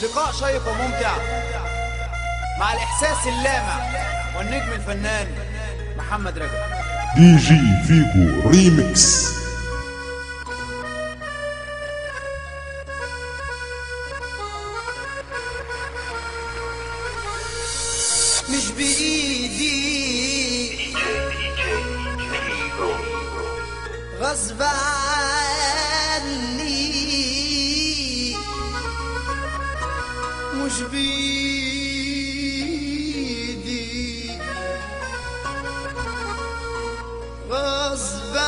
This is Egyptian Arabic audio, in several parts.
لقاء شيق وممتع مع الإحساس اللامع والنجم الفنان محمد رجب دي جي فيجو ريميكس مش بإيدي غصب عني مش بإيدي غصب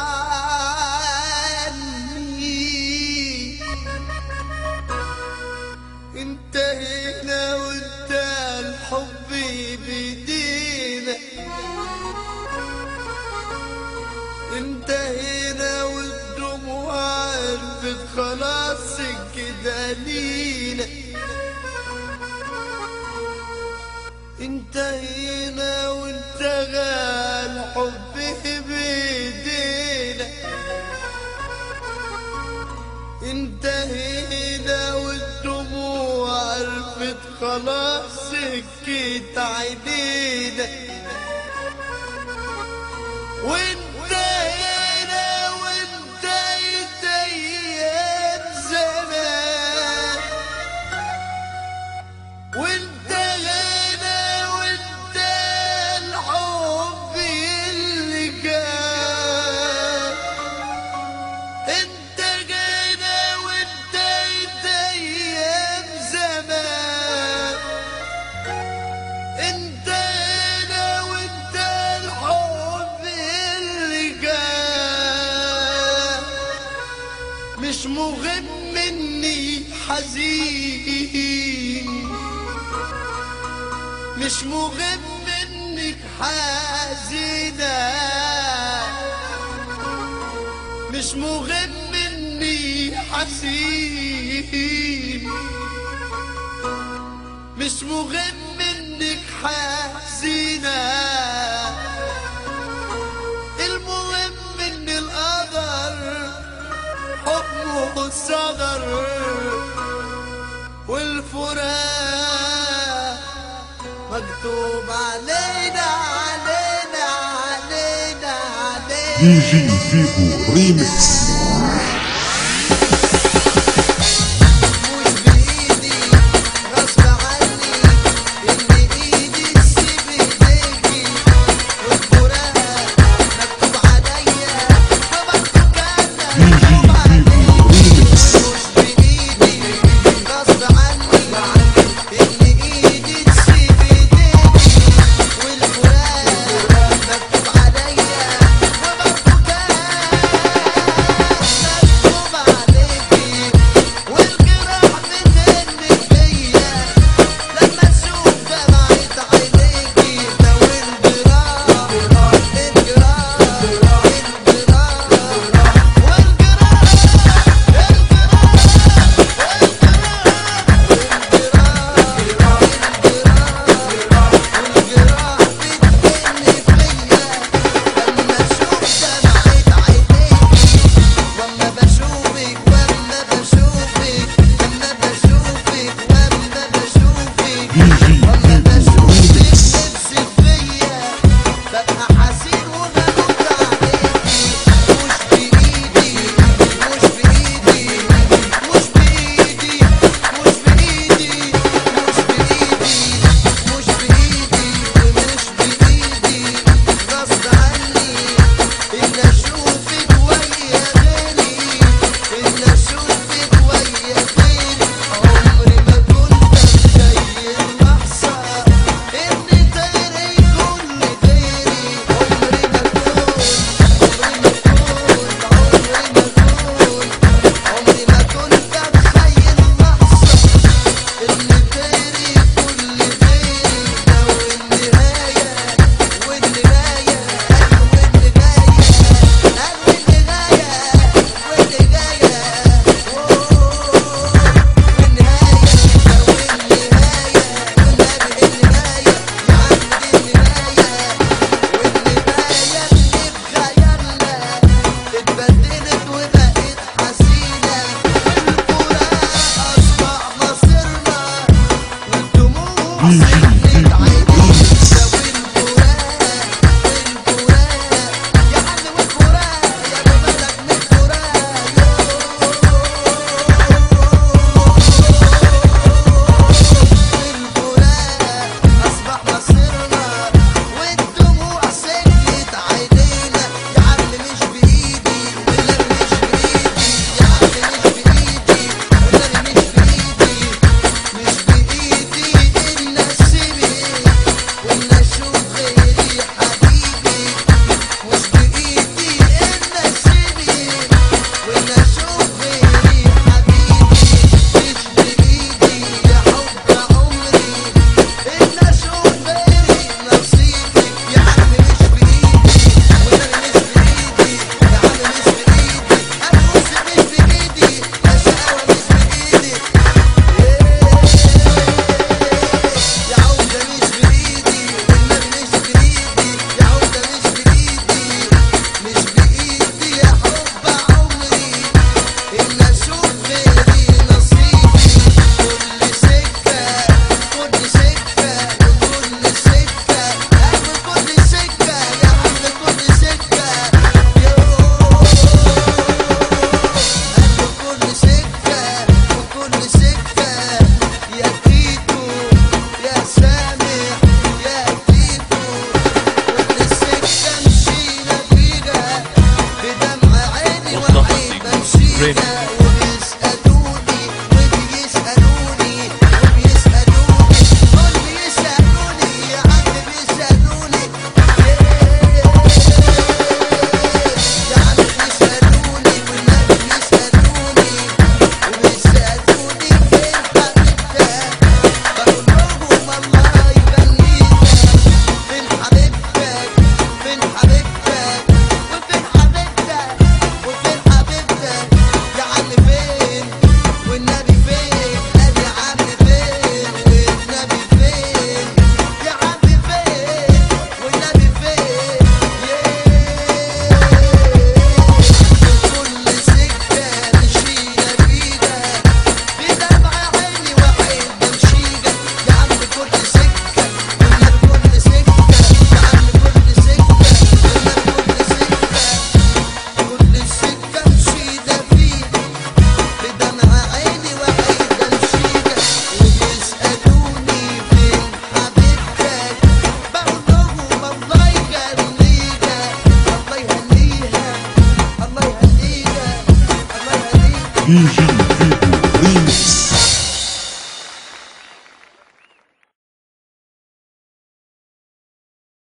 عني انت هنا وانت الحب بيدينا انت هنا والدموع عرفت خلاص كده لينا انت هنا وانت غال حب بيدينا انت هنا والدموع عرفت خلاص سكت عينينا وانت هنا وانت ايام زمان وانت هنا وانت الحب اللي كان انت جينا وانت ايام زمان انت هنا وانت الحب اللي كان مش مهم اني حزين مش مهم انك حزينه مش مهم اني حزين مش مهم انك حزينة المهم ان القدر حكمه صدر والفراق مكتوب علينا علينا علينا علينا دي جي فيجو ريميكس مش بإيدي غصب عني إن إيدي تسيب إيديكي والفراق مكتوب عليا فمكتوب دي جي مكتوب عليا ريميكس مش بإيدي غصب عني إن إيدي تسيب إيديكي والفراق مكتوب عليا فمكتوب Remix. وبيسألوني وبيسألوني وبيسألوني دول بيسألوني يا عم بيسألوني يا عم بيسألوني والنبي بيسألوني وبيسألوني فين حبيبتك بقول لهم الله يخليك فين حبيبتك فين حبيبتك وفين حبيبتك وفين حبيبتك يا عم فين والنبي فين قال يا عم فين والنبي فين يا عم فين والنبي فين كل سكة مشينا فيها بدمع عيني وعين بمشيها يا عم كل سكة والنبي كل سكة يا عم كل سكة والنبي كل سكة كل سكة مشينا فيها بدمع عيني وعين بمشيها وبيسألوني فين حبيبتك بقول لهم الله يهنيها الله يهنيها الله يهنيها الله يهنيها دي جي